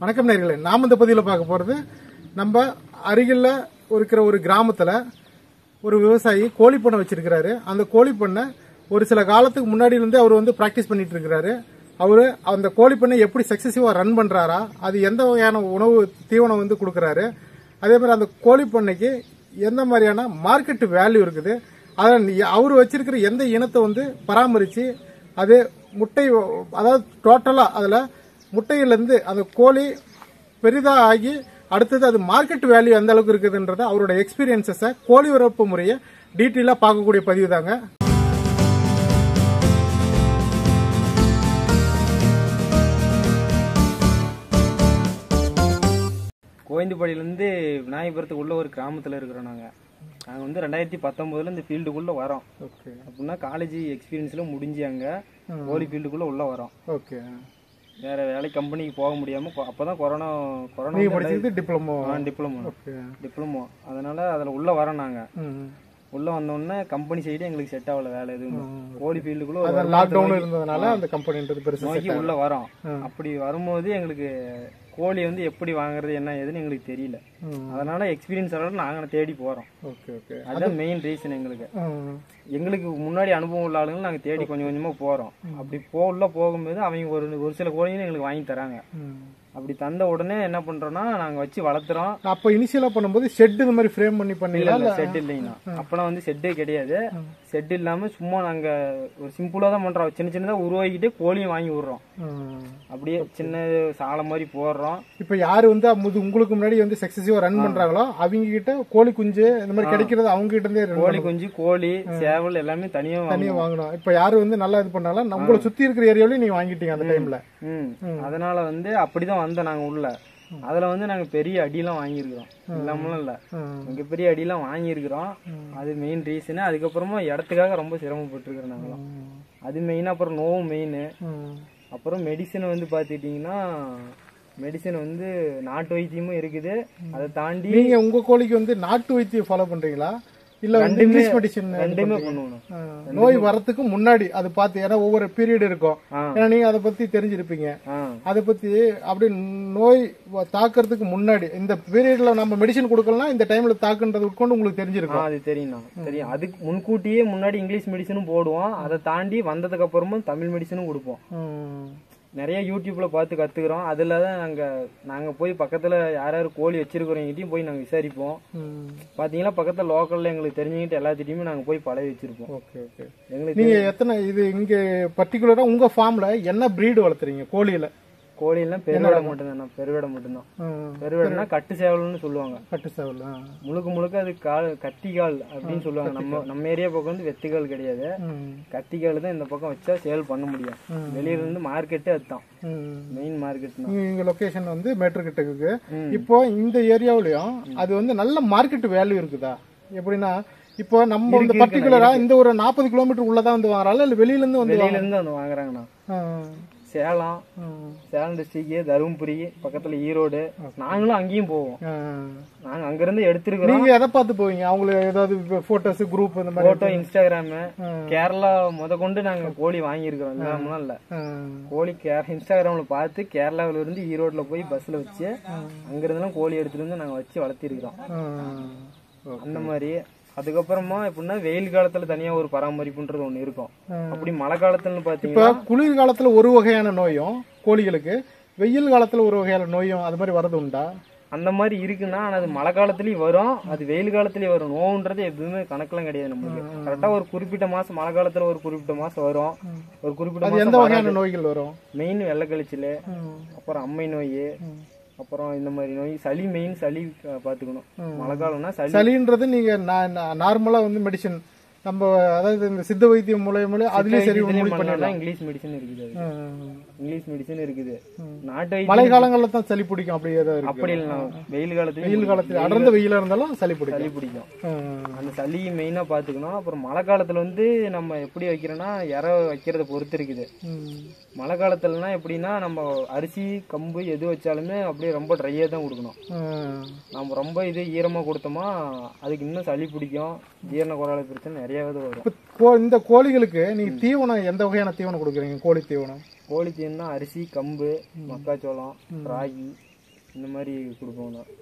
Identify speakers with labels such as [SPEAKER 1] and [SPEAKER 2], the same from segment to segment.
[SPEAKER 1] வணக்கம் நேர்களே நாம் இந்த பதிவில் பார்க்க போகிறது நம்ம அருகில் இருக்கிற ஒரு கிராமத்தில் ஒரு விவசாயி கோழி பண்ணை வச்சிருக்கிறாரு அந்த கோழி பண்ணை ஒரு சில காலத்துக்கு முன்னாடியிலேருந்தே அவர் வந்து ப்ராக்டிஸ் பண்ணிட்டு இருக்கிறாரு அவர் அந்த கோழி பண்ணை எப்படி சக்ஸஸிவாக ரன் பண்ணுறாரா அது எந்த வகையான உணவு தீவனம் வந்து கொடுக்குறாரு அதே மாதிரி அந்த கோழி பண்ணைக்கு எந்த மாதிரியான மார்க்கெட் வேல்யூ இருக்குது அதை அவர் வச்சிருக்கிற எந்த இனத்தை வந்து பராமரித்து அது முட்டை அதாவது டோட்டலாக அதில் முட்டையிலேருந்து அந்த கோழி பெரிதாக ஆகி அடுத்தது அது மார்க்கெட் வேல்யூ எந்த அளவுக்கு இருக்குதுன்றத அவரோட எக்ஸ்பீரியன்சஸை கோழி வளர்ப்பு முறையை டீட்டெயிலாக பார்க்கக்கூடிய பதிவு தாங்க
[SPEAKER 2] கோயந்துபாடியிலேருந்து விநாயகபுரத்துக்கு உள்ள ஒரு கிராமத்தில் இருக்கிறோம் நாங்கள் நாங்கள் வந்து ரெண்டாயிரத்தி பத்தொம்போதில் இந்த ஃபீல்டுக்குள்ளே வரோம்
[SPEAKER 1] ஓகே
[SPEAKER 2] அப்படின்னா காலேஜ் எக்ஸ்பீரியன்ஸில் முடிஞ்சு அங்கே கோழி ஃபீல்டுக்குள்ளே உள்ளே வரோம்
[SPEAKER 1] ஓகே
[SPEAKER 2] வேற வேலை கம்பெனிக்கு போக முடியாமல் அப்போ தான் கொரோனா கொரோனா
[SPEAKER 1] நீங்கள் படிச்சது டிப்ளமோ
[SPEAKER 2] டிப்ளமோ
[SPEAKER 1] ஓகே
[SPEAKER 2] டிப்ளமோ அதனால் அதில் உள்ளே வரோம் நாங்கள்
[SPEAKER 1] ம்
[SPEAKER 2] உள்ளே வந்தோடனே கம்பெனி சைடு எங்களுக்கு செட் ஆகல வேலை எதுவும் கோழி ஃபீல்டுக்குள்ளே ஒரு
[SPEAKER 1] அதான் லாக்டவுன் இருந்ததுனால அந்த கம்பெனின்றது பெருசு
[SPEAKER 2] நோக்கி உள்ள வரோம் அப்படி வரும்போது எங்களுக்கு கோழி வந்து எப்படி வாங்குறது என்ன ஏதுன்னு எங்களுக்கு தெரியல
[SPEAKER 1] ம்.
[SPEAKER 2] அதனால எக்ஸ்பீரியன்ஸ் அளவு நாங்க தேடி போறோம்
[SPEAKER 1] ஓகே ஓகே
[SPEAKER 2] அதுதான் மெயின் ரீசன் எங்களுக்கு
[SPEAKER 1] ம்
[SPEAKER 2] எங்களுக்கு முன்னாடி அனுபவம் உள்ள ஆளுங்க நாங்க தேடி கொஞ்சம் கொஞ்சமா போறோம் அப்படி போ உள்ள போகும்போது அவங்க ஒரு ஒரு சில கோழியும் எங்களுக்கு வாங்கி தராங்க
[SPEAKER 1] ம்
[SPEAKER 2] அப்படி தந்த உடனே என்ன பண்றோம்னா நாங்க வச்சு வளர்த்துறோம்
[SPEAKER 1] அப்போ இனிஷியலாக பண்ணும்போது ஷெட் இந்த மாதிரி ஃப்ரேம் பண்ணி
[SPEAKER 2] இல்ல
[SPEAKER 1] பண்ணீங்களா
[SPEAKER 2] இல்ல செட் இல்லைங்கண்ணா அப்பெல்லாம் வந்து செட்டே கிடையாது செட் இல்லாம சும்மா நாங்க ஒரு சிம்பிளா தான் பண்றோம் சின்ன சின்னதா உருவாக்கிட்டு கோழியும் வாங்கி விடுறோம்
[SPEAKER 1] ம்
[SPEAKER 2] அப்படியே சின்ன சாலை மாதிரி போடுறோம்
[SPEAKER 1] இப்போ யார் வந்து முது உங்களுக்கு முன்னாடி வந்து சக்ஸஸிவாக ரன் பண்றாங்களோ அவங்க கிட்ட கோழி குஞ்சு இந்த மாதிரி கிடைக்கிறது அவங்க கிட்ட இருந்தே run
[SPEAKER 2] கோழி குஞ்சு கோழி சேவல் எல்லாமே தனியா வாங்குவோம்.
[SPEAKER 1] தனியாக வாங்கணும் இப்போ யார் வந்து நல்லா இது பண்ணாலும் நம்மளை சுற்றி இருக்கிற ஏரியாவிலையும் நீங்க வாங்கிட்டீங்க அந்த டைம்ல
[SPEAKER 2] ம் அதனால வந்து அப்படிதான் வந்தோம் நாங்க உள்ள அதுல வந்து நாங்க பெரிய அடியெல்லாம் வாங்கியிருக்கிறோம் இல்லாமலாம் இல்ல மிகப்பெரிய அடியெல்லாம் வாங்கியிருக்கிறோம் அது மெயின் ரீசனு அதுக்கப்புறமா இடத்துக்காக ரொம்ப சிரமப்பட்டிருக்கிறோம் நாங்களாம் அது மெயின் அப்புறம் நோவும் மெயின் அப்புறம் மெடிசன் வந்து பாத்துக்கிட்டீங்கன்னா மெடிசன் வந்து நாட்டு வைத்தியமும் இருக்குது அதை தாண்டி
[SPEAKER 1] நீங்க உங்க கோழிக்கு வந்து நாட்டு வைத்தியம் ஃபாலோ பண்றீங்களா இல்ல வந்து இங்கிலீஷ் மெடிசன்
[SPEAKER 2] ரெண்டுமே பண்ணுவோம்
[SPEAKER 1] நோய் வரதுக்கு முன்னாடி அது பார்த்து ஏன்னா ஒவ்வொரு பீரியட் இருக்கும்
[SPEAKER 2] ஆ.
[SPEAKER 1] ஏன்னா நீங்க அதை பத்தி தெரிஞ்சிருப்பீங்க
[SPEAKER 2] ஆ
[SPEAKER 1] அதை பத்தி அப்படி நோய் வ- தாக்குறதுக்கு முன்னாடி இந்த பீரியட்ல நம்ம மெடிசன் கொடுக்கலாம் இந்த டைம்ல தாக்குன்றது உட்கொண்டு உங்களுக்கு
[SPEAKER 2] ஆ,
[SPEAKER 1] தெரிஞ்சிருக்கும்
[SPEAKER 2] அது தெரியும் தெரியும் அதுக்கு முன்கூட்டியே முன்னாடி இங்கிலீஷ் மெடிசனும் போடுவோம் அதை தாண்டி வந்ததுக்கு அப்புறமும் தமிழ் மெடிசனும் கொடுப்போம்
[SPEAKER 1] ம்.
[SPEAKER 2] நிறைய யூடியூப்ல பார்த்து கத்துக்கிறோம் அதுல தான் நாங்க நாங்க போய் பக்கத்துல யார் யார் கோழி வச்சிருக்கிறவங்கிட்டையும் போய் நாங்க விசாரிப்போம்
[SPEAKER 1] ம்.
[SPEAKER 2] பாத்தீங்கன்னா பக்கத்துல லோக்கல்ல எங்களுக்கு தெரிஞ்சுக்கிட்டு எல்லாத்திட்டையுமே நாங்க போய் பழகி வச்சிருப்போம்
[SPEAKER 1] ஓகே ஓகே
[SPEAKER 2] எங்களுக்கு
[SPEAKER 1] நீங்க எத்தனை இது இங்க பர்டிகுலரா உங்க ஃபார்ம்ல என்ன பிரீடு வளர்த்துறீங்க கோழியில
[SPEAKER 2] கோழியெல்லாம் பெருவிடை மட்டும்தான் பெருவிடை மட்டும்தான்
[SPEAKER 1] ம்.
[SPEAKER 2] பெருவிடைனா கட்டு சேவல்னு சொல்லுவாங்க
[SPEAKER 1] கட்டு சேவல் ஆ.
[SPEAKER 2] முழுக்க முழுக்க அது கால் கத்திகால் அப்படின்னு சொல்லுவாங்க நம்ம நம்ம ஏரியா பக்கம் வந்து வெத்திகால் கிடையாது
[SPEAKER 1] ம்.
[SPEAKER 2] கத்திகால் தான் இந்த பக்கம் வச்சா சேல் பண்ண முடியும் வெளியில இருந்து மார்க்கெட்டே அதுதான்
[SPEAKER 1] ம்.
[SPEAKER 2] மெயின் மார்க்கெட் தான்
[SPEAKER 1] நீங்க இங்க லொகேஷன் வந்து மேட்டர்கிட்டக்கு
[SPEAKER 2] ம்.
[SPEAKER 1] இப்போ இந்த ஏரியாவிலயும் அது வந்து நல்ல மார்க்கெட் வேல்யூ இருக்குதா எப்படின்னா இப்போ நம்ம வந்து பர்டிகுலரா இந்த ஒரு நாற்பது கிலோமீட்டர் உள்ளதான் வந்து வாங்குறாங்க இல்ல வெளியில இருந்து வந்து
[SPEAKER 2] வெளியில இருந்து வந்து வாங்குறாங்கண்ணா
[SPEAKER 1] ஆ.
[SPEAKER 2] சேலம்
[SPEAKER 1] ம்.
[SPEAKER 2] சேலம் டிஸ்ட்ரிக்ட் தருமபுரி பக்கத்துல ஈரோடு நாங்களும் அங்கேயும் போவோம்
[SPEAKER 1] ஆ.
[SPEAKER 2] நாங்க அங்கிருந்து எடுத்துருக்கிறோம்
[SPEAKER 1] நீங்க எதை பார்த்து போவீங்க அவங்களுக்கு ஏதாவது போட்டோஸ் குரூப் இந்த மாதிரி
[SPEAKER 2] போட்டோ இன்ஸ்டாகிராம் கேரளா முத கொண்டு நாங்க கோழி வாங்கியிருக்கிறோம் இல்லாமலாம் இல்ல
[SPEAKER 1] ஆ.
[SPEAKER 2] கோழி கேர இன்ஸ்டாகிராம்ல பார்த்து கேரளாவில இருந்து ஈரோட்ல போய் பஸ்ல வச்சு அங்க இருந்தெல்லாம் கோழி எடுத்துட்டு வந்து நாங்க வச்சு வளர்த்திருக்கிறோம்
[SPEAKER 1] ஆ.
[SPEAKER 2] அந்த மாதிரி அதுக்கப்புறமா எப்படின்னா வெயில் காலத்துல தனியா ஒரு பராமரிப்புன்றது ஒண்ணு இருக்கும் அப்படி மழை காலத்துலன்னு
[SPEAKER 1] இப்ப
[SPEAKER 2] பாத்தீங்கன்னா
[SPEAKER 1] குளிர் காலத்துல ஒரு வகையான நோயும் கோழிகளுக்கு வெயில் காலத்துல ஒரு வகையான நோயும் அது மாதிரி வரது உண்டா
[SPEAKER 2] அந்த மாதிரி இருக்குன்னா ஆனா அது மழை காலத்துலயும் வரும் அது வெயில் காலத்துலயும் வரும் நோவுன்றது எதுவுமே கணக்கெல்லாம் கிடையாது நம்மளுக்கு கரெக்டா ஒரு குறிப்பிட்ட மாசம் மழை காலத்துல ஒரு குறிப்பிட்ட மாசம் வரும் ஒரு குறிப்பிட்ட
[SPEAKER 1] அது எந்த
[SPEAKER 2] மாசம்
[SPEAKER 1] வகையான நோய்கள் வரும்
[SPEAKER 2] மெயின் வெள்ளக்கழிச்சல் அப்புறம் அம்மை நோய் அப்புறம் இந்த மாதிரி நோய் சளி மெயின் சளி அஹ், பாத்துக்கணும் மழை காலம்னா சளி
[SPEAKER 1] சளின்றது நீங்க நார்மலா வந்து மெடிசன் நம்ம அதாவது இந்த சித்த வைத்தியம் மூலயமா அதுலயும் சரி
[SPEAKER 2] இதுலயும்
[SPEAKER 1] முடிவு
[SPEAKER 2] பண்ணலாம்
[SPEAKER 1] பண்ணிடலாம்
[SPEAKER 2] இங்கிலீஷ் மெடிசன் இருக்குது அது.
[SPEAKER 1] ம்.
[SPEAKER 2] இங்கிலீஷ் மெடிசன் இருக்குது நாட்டு
[SPEAKER 1] மழை
[SPEAKER 2] வைத்தியம்
[SPEAKER 1] காலங்கள்ல தான் சளி பிடிக்கும் அப்படி ஏதாவது இருக்கு
[SPEAKER 2] அப்படி இல்லை வெயில் காலத்துல
[SPEAKER 1] வெயில் காலத்துல அடர்ந்த வெயிலா இருந்தாலும் சளி பிடிக்கும்
[SPEAKER 2] சளி பிடிக்கும்
[SPEAKER 1] ம்.
[SPEAKER 2] அந்த சளி மெயினா பாத்துக்கணும் அப்புறம் மழை காலத்துல வந்து நம்ம எப்படி வைக்கிறோம்னா இற வைக்கிறத பொறுத்து இருக்குது
[SPEAKER 1] ம்.
[SPEAKER 2] மழை காலத்துலனா எப்படின்னா நம்ம அரிசி கம்பு எது வச்சாலுமே அப்படியே ரொம்ப ட்ரையா தான் கொடுக்கணும்
[SPEAKER 1] ம்.
[SPEAKER 2] நம்ம ரொம்ப இது ஈரமா கொடுத்தோமா அதுக்கு இன்னும் சளி பிடிக்கும் ஜீரண குரலை பிரச்சனை நிறையவே வரும்
[SPEAKER 1] இப்ப கோ- இந்த கோழிகளுக்கு நீங்க தீவனம் எந்த வகையான தீவனம் கொடுக்குறீங்க கோழி தீவனம்
[SPEAKER 2] கோழி தீவனம் அரிசி கம்பு மக்காச்சோளம் ராகி இந்த மாதிரி கொடுப்போம் நான்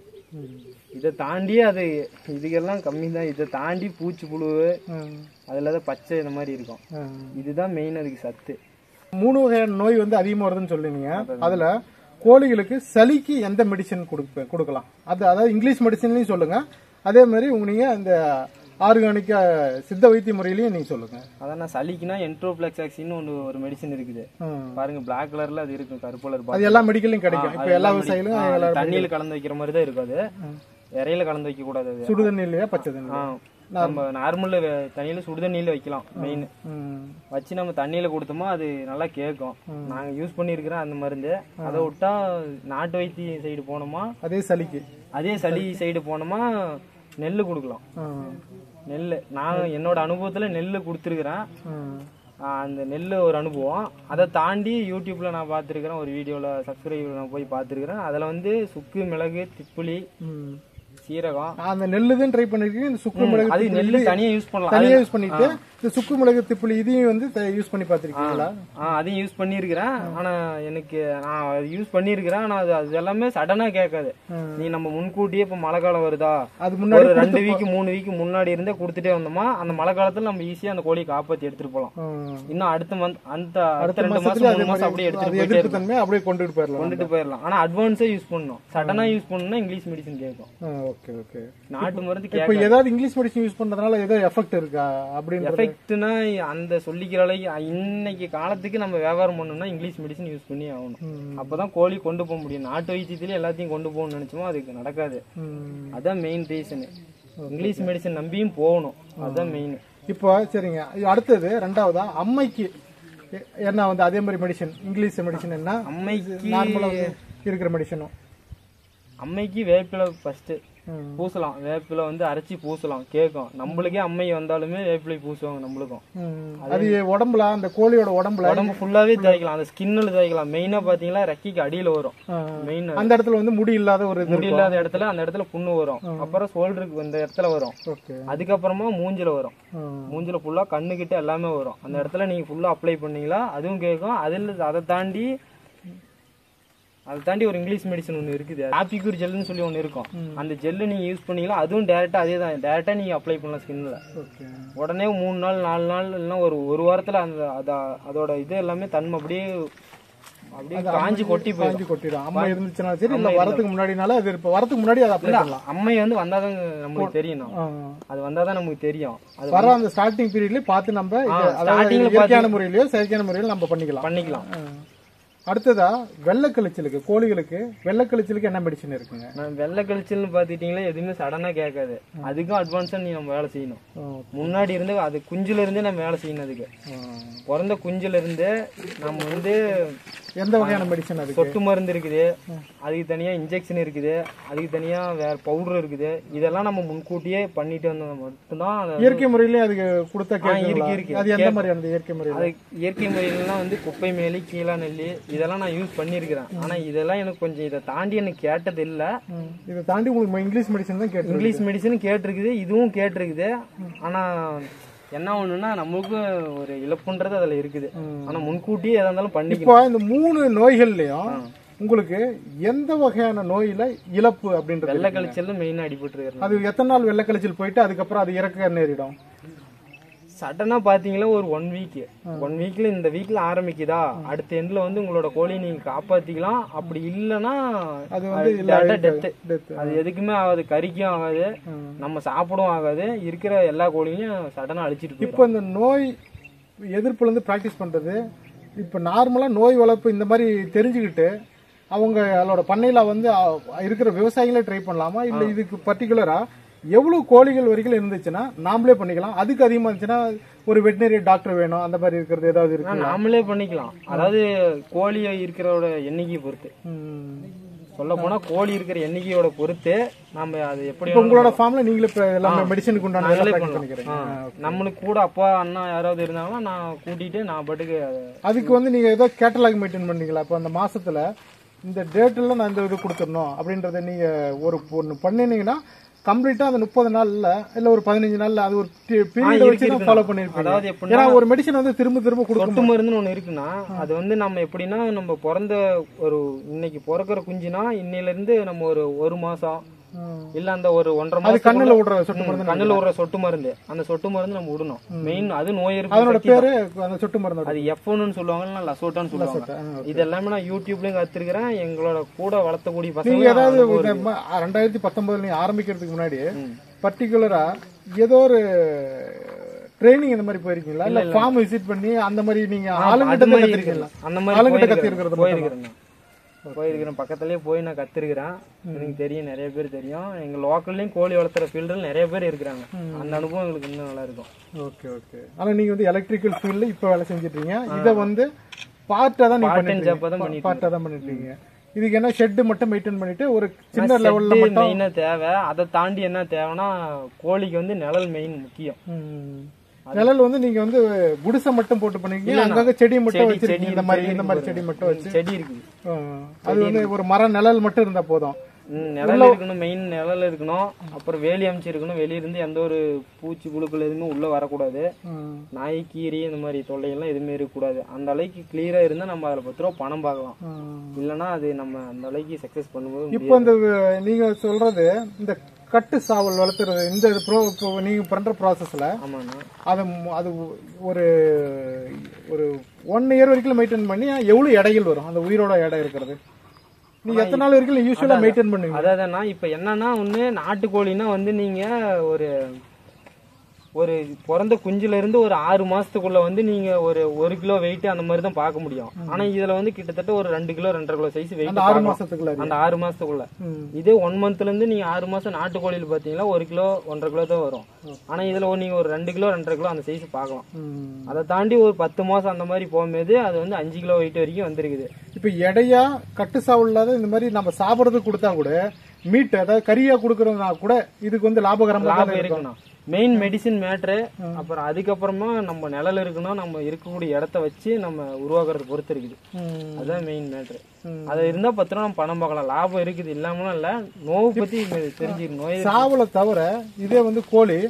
[SPEAKER 2] இதை தாண்டி அது இதுக்கெல்லாம் கம்மி தான் இதை தாண்டி பூச்சி புழு அதில் தான் பச்சை இந்த மாதிரி இருக்கும் இதுதான் மெயின் அதுக்கு சத்து
[SPEAKER 1] மூணு வகையான நோய் வந்து அதிகமா வருதுன்னு சொல்லுவீங்க அதுல கோழிகளுக்கு சளிக்கு எந்த மெடிசன் கொடுப்ப கொடுக்கலாம் அது அதாவது இங்கிலீஷ் மெடிசன்லயும் சொல்லுங்க அதே மாதிரி உங்க நீங்க அந்த ஆர்கானிக்கா சித்த வைத்திய முறையிலயும் நீங்க சொல்லுங்க
[SPEAKER 2] அதான் நான் சளிக்குனா என்ட்ரோப்ளெக்ஸாக்சின்னு ஒன்று ஒரு மெடிசன் இருக்குது
[SPEAKER 1] ம்.
[SPEAKER 2] பாருங்க பிளாக் கலர்ல அது இருக்கும் கருப்பு கலர்
[SPEAKER 1] அது எல்லா மெடிக்கல்லையும் கிடைக்கும் இப்ப எல்லா விவசாயிகளும் எல்லா-
[SPEAKER 2] தண்ணியில கலந்து வைக்கிற மாதிரி தான் இருக்கும் அது இறையில கலந்து வைக்க கூடாது அது
[SPEAKER 1] சுடு தண்ணி இல்லையா பச்சை தண்ணி
[SPEAKER 2] ஆ, நம்ம நார்மல்ல தண்ணியில சுடு தண்ணியில வைக்கலாம் மெயின்
[SPEAKER 1] ம்.
[SPEAKER 2] வச்சு நம்ம தண்ணியில கொடுத்தோமா அது நல்லா கேட்கும் நாங்க யூஸ் பண்ணியிருக்கிறோம் அந்த மருந்து அதை விட்டா நாட்டு வைத்திய சைடு போனோமா
[SPEAKER 1] அதே சளிக்கு
[SPEAKER 2] அதே சளி சைடு போனோமா நெல் கொடுக்கலாம்
[SPEAKER 1] ம்.
[SPEAKER 2] நெல் நான் என்னோட அனுபவத்துல நெல் கொடுத்துருக்குறேன்
[SPEAKER 1] ம்.
[SPEAKER 2] அந்த நெல் ஒரு அனுபவம் அதை தாண்டி யூடியூப்ல நான் பார்த்துருக்கிறேன் ஒரு வீடியோல சப்ஸ்கிரைப் நான் போய் பார்த்துருக்கிறேன் அதுல வந்து சுக்கு மிளகு திப்புளி
[SPEAKER 1] ம்.
[SPEAKER 2] சீரகம்
[SPEAKER 1] அந்த நெல்லு தான் ட்ரை பண்ணிருக்கீங்க இந்த சுக்கு மிளகு
[SPEAKER 2] அது நெல் தனியா யூஸ் பண்ணலாம்
[SPEAKER 1] தனியா யூஸ் பண்ணிட்டு இந்த சுக்கு மிளகு திப்புளி இதையும் வந்து யூஸ் பண்ணி பார்த்திருக்கீங்களா
[SPEAKER 2] ஆ அதையும் யூஸ் பண்ணியிருக்கிறேன் ஆனா எனக்கு நான் யூஸ் பண்ணியிருக்கிறேன் ஆனா அது அது எல்லாமே சடனா கேட்காது நீ நம்ம முன்கூட்டியே இப்ப மழை காலம் வருதா
[SPEAKER 1] அது முன்னாடி
[SPEAKER 2] ஒரு ரெண்டு வீக் மூணு வீக் முன்னாடி இருந்தே கொடுத்துட்டே வந்தோமா அந்த மழை காலத்துல நம்ம ஈஸியா அந்த கோழியை காப்பாத்தி எடுத்துட்டு போலாம்
[SPEAKER 1] ம்.
[SPEAKER 2] இன்னும் அடுத்த மந்த் அந்த அடுத்த ரெண்டு மாசம்
[SPEAKER 1] மாசத்துல
[SPEAKER 2] மூணு மாசம் அப்படியே
[SPEAKER 1] அது
[SPEAKER 2] எடுத்துட்டு போயிட்டே
[SPEAKER 1] எதிர்ப்பு தன்மை அப்படியே கொண்டுட்டு போயிடலாம்
[SPEAKER 2] கொண்டுட்டு போயிடலாம் ஆனா அட்வான்ஸா யூஸ் பண்ணணும் சடனா யூஸ் பண்ணணும்னா இங்கிலீஷ் மெடிசன் கேட்கும்
[SPEAKER 1] ஓகே ஓகே
[SPEAKER 2] நாட்டு மருந்து
[SPEAKER 1] இப்போ
[SPEAKER 2] கேட்க
[SPEAKER 1] ஏதாவது இங்கிலீஷ் மெடிசன் யூஸ் பண்றதுனால ஏதோ எஃபெக்ட் இருக்கா அப்படின்ற
[SPEAKER 2] எஃபெக்ட்னா அந்த சொல்லிக்கிற அளவுக்கு இன்னைக்கு காலத்துக்கு நம்ம வியாபாரம் பண்ணணும்னா இங்கிலீஷ் மெடிசன் யூஸ் பண்ணி ஆகணும்
[SPEAKER 1] ம்.
[SPEAKER 2] அப்பதான் கோழி கொண்டு போக முடியும் நாட்டு வைத்தியத்திலே எல்லாத்தையும் கொண்டு போகணும்னு நினைச்சோமோ அதுக்கு நடக்காது
[SPEAKER 1] ம்.
[SPEAKER 2] அதான் மெயின் ரீசன் இங்கிலீஷ் மெடிசன் நம்பியும் போகணும் அதுதான் மெயின்
[SPEAKER 1] இப்போ சரிங்க இது அடுத்தது ரெண்டாவதா அம்மைக்கு எ- என்ன வந்து அதே மாதிரி மெடிசன் இங்கிலீஷ் மெடிசன் என்ன
[SPEAKER 2] அம்மைக்கு
[SPEAKER 1] நார்மலா இருக்கிற மெடிசனும்
[SPEAKER 2] அம்மைக்கு வேப்பிலை ஃபர்ஸ்ட் பூசலாம் வேப்பிலை வந்து அரைச்சி பூசலாம் கேட்கும் நம்மளுக்கே அம்மை வந்தாலுமே வேப்பிலை பூசுவாங்க நம்மளுக்கும்
[SPEAKER 1] அது உடம்புல அந்த கோழியோட உடம்புல
[SPEAKER 2] உடம்பு ஃபுல்லாவே தேய்க்கலாம் அந்த ஸ்கின்னில் தேய்க்கலாம் மெயினா பாத்தீங்களா ரெக்கைக்கு அடியில வரும்
[SPEAKER 1] ஆ.
[SPEAKER 2] மெயின்
[SPEAKER 1] அந்த இடத்துல வந்து முடி இல்லாத ஒரு இது
[SPEAKER 2] முடி இல்லாத இடத்துல அந்த இடத்துல புண்ணு வரும் அப்புறம் ஷோல்டருக்கு இந்த இடத்துல வரும்
[SPEAKER 1] ஓகே
[SPEAKER 2] அதுக்கப்புறமா மூஞ்சில வரும் மூஞ்சில ஃபுல்லா கண்ணுக்கிட்ட எல்லாமே வரும் அந்த இடத்துல நீங்க ஃபுல்லா அப்ளை பண்ணீங்களா அதுவும் கேட்கும் அதில் அதை தாண்டி அதை தாண்டி ஒரு இங்கிலீஷ் மெடிசன் ஒன்று இருக்குது ஆப்பிக்யூர் ஜெல்லுன்னு சொல்லி ஒன்று இருக்கும் அந்த ஜெல்லு நீங்க யூஸ் பண்ணீங்களா அதுவும் டேரெக்டாக அதே தான் டேரெக்டாக நீங்க அப்ளை பண்ணலாம் ஸ்கின்ல
[SPEAKER 1] ஓகே
[SPEAKER 2] உடனே மூணு நாள் நாலு நாள் இல்லைன்னா ஒரு ஒரு வாரத்துல அந்த அத- அதோட இது எல்லாமே தன்மை அப்படியே அப்படியே காஞ்சி கொட்டி போயிடும்
[SPEAKER 1] காஞ்சி கொட்டிடும் அம்மா இருந்துச்சுன்னா சரி இல்ல வரதுக்கு முன்னாடினால அது இப்ப வரதுக்கு முன்னாடி அதை அப்ளை பண்ணலாம்
[SPEAKER 2] அம்மை வந்து வந்தாதான் நமக்கு தெரியும்
[SPEAKER 1] ஆ.
[SPEAKER 2] அது வந்தாதான் நமக்கு தெரியும் அது
[SPEAKER 1] வர அந்த ஸ்டார்டிங் பீரியட்லயே பார்த்து நம்ம இது- அதாவது
[SPEAKER 2] startingல
[SPEAKER 1] இயற்கையான முறையிலயோ செயற்கையான முறையில நம்ம பண்ணிக்கலாம்
[SPEAKER 2] பண்ணிக்கலாம்
[SPEAKER 1] ஆ. அடுத்ததா வெள்ளைக்கழிச்சலுக்கு கோழிகளுக்கு வெள்ளைக்கழிச்சலுக்கு என்ன மெடிசன் இருக்குங்க
[SPEAKER 2] நான் வெள்ளை கழிச்சல்னு பாத்துட்டீங்களா எதுவுமே சடனா கேட்காது அதுக்கும் அட்வான்ஸா நீ நம்ம வேலை செய்யணும் முன்னாடி இருந்து அது குஞ்சுல இருந்தே நம்ம வேலை செய்யணும் அதுக்கு பிறந்த குஞ்சுல இருந்து நம்ம வந்து
[SPEAKER 1] எந்த வகையான மெடிசன் அதுக்கு
[SPEAKER 2] சொட்டு மருந்து இருக்குது அதுக்கு தனியா இன்ஜெக்ஷன் இருக்குது அதுக்கு தனியா வேற பவுடர் இருக்குது இதெல்லாம் நம்ம முன்கூட்டியே பண்ணிட்டு வந்தா மட்டும்தான் அது-
[SPEAKER 1] இயற்கை முறையிலே அதுக்கு கொடுத்தா
[SPEAKER 2] இருக்கு,
[SPEAKER 1] கேட்குங்களா
[SPEAKER 2] இருக்கு.
[SPEAKER 1] அது எந்த மாதிரியானது இயற்கை முறையில
[SPEAKER 2] அது இயற்கை முறையிலாம் வந்து குப்பை மேலி கீழா நெல்லி இதெல்லாம் நான் யூஸ் பண்ணியிருக்கிறேன் ஆனா இதெல்லாம் எனக்கு கொஞ்சம் இதை தாண்டி எனக்கு கேட்டது இல்ல
[SPEAKER 1] ம். இதை தாண்டி உங்களுக்கு இங்கிலீஷ் மெடிசன் தான் கேட்டு
[SPEAKER 2] இங்கிலீஷ் மெடிசன் கேட்டிருக்குது இதுவும் கேட்டிருக்குது ஆனா என்ன ஒண்ணுன்னா நமக்கும் ஒரு இழப்புன்றது அதுல இருக்குது ஆனா முன்கூட்டியே எதா இருந்தாலும் பண்ணிக்கணும்
[SPEAKER 1] இப்போ இந்த மூணு நோய்கள்லயும் உங்களுக்கு எந்த வகையான நோயில இழப்பு அப்படின்றது
[SPEAKER 2] வெள்ளை கழிச்சல் மெயினா அடிபட்டு
[SPEAKER 1] அது எத்தனை நாள் வெள்ளைக்கழிச்சல் போயிட்டு அதுக்கப்புறம் அது இறக்க நேரிடும்
[SPEAKER 2] சடனா பாத்தீங்களா ஒரு ஒன் வீக் ஒன் வீக்ல இந்த வீக்ல ஆரம்பிக்குதா அடுத்த எண்ட்ல வந்து உங்களோட கோழியை நீங்க காப்பாத்திக்கலாம் அப்படி இல்லைன்னா
[SPEAKER 1] அது வந்து இல்ல
[SPEAKER 2] டெத்
[SPEAKER 1] டெத்
[SPEAKER 2] அது எதுக்குமே ஆகாது கறிக்கும் ஆகாது நம்ம சாப்பிடவும் ஆகாது இருக்கிற எல்லா கோழியும் சடனா அழிச்சிட்டு போயிடும்
[SPEAKER 1] இப்போ இந்த நோய் எதிர்ப்புல இருந்து பிராக்டிஸ் பண்றது இப்போ நார்மலா நோய் வளர்ப்பு இந்த மாதிரி தெரிஞ்சுக்கிட்டு அவங்க அதோட பண்ணையில வந்து அ, இருக்கிற விவசாயிகளே ட்ரை பண்ணலாமா இல்ல இதுக்கு பர்டிகுலரா எவ்வளவு கோழிகள் வரைக்கும் இருந்துச்சுன்னா நாமளே பண்ணிக்கலாம் அதுக்கு அதிகமா இருந்துச்சுன்னா ஒரு வெட்டினரி டாக்டர் வேணும் அந்த மாதிரி இருக்கிறது ஏதாவது இருக்கு
[SPEAKER 2] ஆனா, நாமளே பண்ணிக்கலாம் அதாவது கோழி இருக்கிறோட எண்ணிக்கையை பொறுத்து சொல்ல போனா கோழி இருக்கிற எண்ணிக்கையோட பொறுத்து நம்ம அது எப்படி
[SPEAKER 1] இப்போ உங்களோட ஃபார்ம்ல நீங்களே இப்ப எல்லாமே மெடிசனுக்கு உண்டான
[SPEAKER 2] நாங்களே
[SPEAKER 1] ப்ராக்டிஸ்
[SPEAKER 2] பண்ணலாம்.
[SPEAKER 1] பண்ணிக்கிறீங்க
[SPEAKER 2] ஆ. நம்மளுக்கு கூட அப்பா அண்ணா யாராவது இருந்தாங்கன்னா நான் கூட்டிட்டு நான் பாட்டுக்கு அதை-
[SPEAKER 1] அதுக்கு வந்து நீங்க ஏதோ கேட்டலாக் மெயின்டைன் பண்ணீங்களா இப்போ அந்த மாசத்துல இந்த டேட்ல நான் இந்த இது கொடுத்துடணும் அப்படின்றத நீங்க ஒரு ஒன்று பண்ணினீங்கன்னா கம்ப்ளீட்டா அந்த முப்பது நாள்ல இல்ல ஒரு பதினஞ்சு நாள்ல அது ஒரு பீரியட்
[SPEAKER 2] இருக்கு,
[SPEAKER 1] வச்சு தான்
[SPEAKER 2] இருக்கு.
[SPEAKER 1] ஃபாலோ பண்ணிருப்பீங்க
[SPEAKER 2] அதாவது எப்படின்னா
[SPEAKER 1] ஏன்னா ஒரு மெடிசன் வந்து திரும்ப திரும்ப கொடுக்கும்
[SPEAKER 2] சொட்டு மருந்துன்னு ஒண்ணு இருக்குன்னா அது வந்து நம்ம எப்படின்னா நம்ம பிறந்த ஒரு இன்னைக்கு பிறக்கிற குஞ்சுனா இன்னையில இருந்து நம்ம ஒரு ஒரு மாசம் இல்ல அந்த ஒரு ஒன்றரை
[SPEAKER 1] அது
[SPEAKER 2] மாசம்
[SPEAKER 1] கண்ணுல விடுற சொட்டு மருந்து
[SPEAKER 2] கண்ணுல விடுற சொட்டு மருந்து அந்த சொட்டு மருந்து நம்ம விடணும் மெயின் அது நோய் எதிர்ப்பு
[SPEAKER 1] அதனோட
[SPEAKER 2] சக்தி
[SPEAKER 1] பேரு அந்த சொட்டு மருந்தோட
[SPEAKER 2] அது எஃப்ஒன்னு சொல்லுவாங்க லசோட்டான்னு சொல்லுவாங்க இது எல்லாமே நான் யூடியூப்லயும் கத்துருக்கிறேன் எங்களோட கூட வளர்த்தக்கூடிய
[SPEAKER 1] நீங்க
[SPEAKER 2] பசங்க
[SPEAKER 1] ஏதாவது இந்த ம- ரெண்டாயிரத்தி பத்தொன்பதுல நீங்க ஆரம்பிக்கிறதுக்கு முன்னாடி பர்டிகுலரா ஏதோ ஒரு ட்ரைனிங் இந்த மாதிரி போயிருக்கீங்களா இல்ல ஃபார்ம் விசிட் பண்ணி அந்த மாதிரி நீங்க ஆளுங்கிட்ட
[SPEAKER 2] அது
[SPEAKER 1] தான்
[SPEAKER 2] மாதிரி
[SPEAKER 1] கத்திருக்கீங்களா
[SPEAKER 2] அந்த மாதிரி
[SPEAKER 1] ஆளுங்கிட்ட
[SPEAKER 2] போயிருக்கிறேன்.
[SPEAKER 1] கத்திருக்கிறது
[SPEAKER 2] போயிருக்கிறேன் நான். போயிருக்கிறேன் பக்கத்துலயே போய் நான் கத்துருக்கிறேன் எனக்கு தெரியும் நிறைய பேர் தெரியும் எங்க லோக்கல்லயும் கோழி வளர்த்துற ஃபீல்டுல நிறைய பேர் இருக்கிறாங்க அந்த அனுபவம் எங்களுக்கு இன்னும் நல்லா இருக்கும்
[SPEAKER 1] ஓகே ஓகே ஆனா நீங்க வந்து எலக்ட்ரிக்கல் ஃபீல்ட்ல இப்ப வேலை செஞ்சுட்டு இருக்கீங்க இத வந்து பார்ட்டா தான் நீங்க
[SPEAKER 2] Part time job ஆ தான்
[SPEAKER 1] பண்ணிட்டு
[SPEAKER 2] பண்ணிட்டு
[SPEAKER 1] பார்ட்டா தான் பண்ணிட்டு இருக்கீங்க இதுக்கு என்ன ஷெட் மட்டும் மெயின்டைன் பண்ணிட்டு ஒரு சின்ன லெவல்ல மட்டும்
[SPEAKER 2] மெயினா தேவை அதை தாண்டி என்ன தேவைன்னா கோழிக்கு வந்து நிழல் மெயின் முக்கியம்
[SPEAKER 1] ம். நிழல் வந்து நீங்க வந்து குடிசை மட்டும் போட்டு பண்ணிருக்கீங்க அங்கங்க செடி மட்டும்
[SPEAKER 2] செடி
[SPEAKER 1] வச்சிருக்கீங்க இந்த மாதிரி இந்த மாதிரி செடி மட்டும் வச்சு
[SPEAKER 2] செடி இருக்குது
[SPEAKER 1] ஆ. அது வந்து ஒரு மர நிழல் மட்டும் இருந்தா போதும்
[SPEAKER 2] ம், நிழல் இருக்கணும் மெயின் நிழல் இருக்கணும் அப்புறம் வேலி அமைச்சு இருக்கணும் வெளிய இருந்து எந்த ஒரு பூச்சி புழுக்கள் எதுவுமே உள்ள வரக்கூடாது
[SPEAKER 1] ம்.
[SPEAKER 2] நாய் கீரி இந்த மாதிரி தொல்லைகள்லாம் எதுவுமே இருக்கக்கூடாது அந்த அளவுக்கு கிளியரா இருந்தா நம்ம அதுல பத்து ரூபா பணம் பார்க்கலாம்
[SPEAKER 1] ம்.
[SPEAKER 2] இல்லைன்னா அது நம்ம அந்த அளவுக்கு சக்சஸ் பண்ணும்போது
[SPEAKER 1] இப்போ இந்த அஹ், நீங்க சொல்றது இந்த கட்டு சாவல் வளர்த்துறது இந்த ப்ரோ இப்போ நீங்க பண்ற ப்ராசஸ்ல
[SPEAKER 2] ஆமாண்ணா
[SPEAKER 1] அது மு- அது ஒரு ஒரு ஒன் இயர் வரைக்கும் மெயின்டைன் பண்ணி எவ்வளவு எடைகள் வரும் அந்த உயிரோட எடை இருக்கிறது நீங்க எத்தனை நாள் வரைக்கும் யூஸ்வலா மெயின்டைன் பண்ணுவீங்க
[SPEAKER 2] அதாவதுண்ணா இப்ப என்னன்னா ஒண்ணு நாட்டுக்கோழினா வந்து நீங்க ஒரு ஒரு பிறந்த குஞ்சுல இருந்து ஒரு ஆறு மாசத்துக்குள்ள வந்து நீங்க ஒரு ஒரு கிலோ வெயிட் அந்த மாதிரி தான் பார்க்க முடியும் ஆனா இதுல வந்து கிட்டத்தட்ட ஒரு ரெண்டு கிலோ ரெண்டரை கிலோ சைஸ் வெயிட்
[SPEAKER 1] அந்த ஆறு மாசத்துக்குள்ள
[SPEAKER 2] அந்த ஆறு மாசத்துக்குள்ள
[SPEAKER 1] ம்.
[SPEAKER 2] இதே ஒன் மந்த்ல இருந்து நீங்க ஆறு மாசம் நாட்டுக்கோழியில பாத்தீங்கன்னா ஒரு கிலோ ஒன்றரை கிலோ தான் வரும் ஆனா இதுல ஒரு நீங்க ஒரு ரெண்டு கிலோ ரெண்டரை கிலோ அந்த சைஸ் பார்க்கலாம்
[SPEAKER 1] ம்.
[SPEAKER 2] அதை தாண்டி ஒரு பத்து மாசம் அந்த மாதிரி போகும்போது அது வந்து அஞ்சு கிலோ வெயிட் வரைக்கும் வந்திருக்குது
[SPEAKER 1] இப்ப எடையா கட்டு சாவல் இல்லாத இந்த மாதிரி நம்ம சாப்பிடறதுக்கு கொடுத்தா கூட மீட் அதாவது கறியா கொடுக்கறதுனா கூட இதுக்கு வந்து லாபகரமா தான்
[SPEAKER 2] லாபம்
[SPEAKER 1] இருக்கும்
[SPEAKER 2] இருக்கணும் மெயின் மெடிசின் மேட்ரு அப்புறம் அதுக்கப்புறமா நம்ம நிழல் இருக்கணும் நம்ம இருக்கக்கூடிய இடத்த வச்சு நம்ம உருவாக்குறது பொறுத்து இருக்குது
[SPEAKER 1] ம்.
[SPEAKER 2] அதுதான் மெயின் மேட்ரு
[SPEAKER 1] ம்.
[SPEAKER 2] அது இருந்தா பத்து ரூபா நம்ம பணம் பார்க்கலாம் லாபம் இருக்குது இல்லாமலும் இல்ல நோவு பத்தி தெரிஞ்சுக்கணும் நோய்
[SPEAKER 1] சாவலை தவிர இதே வந்து கோழி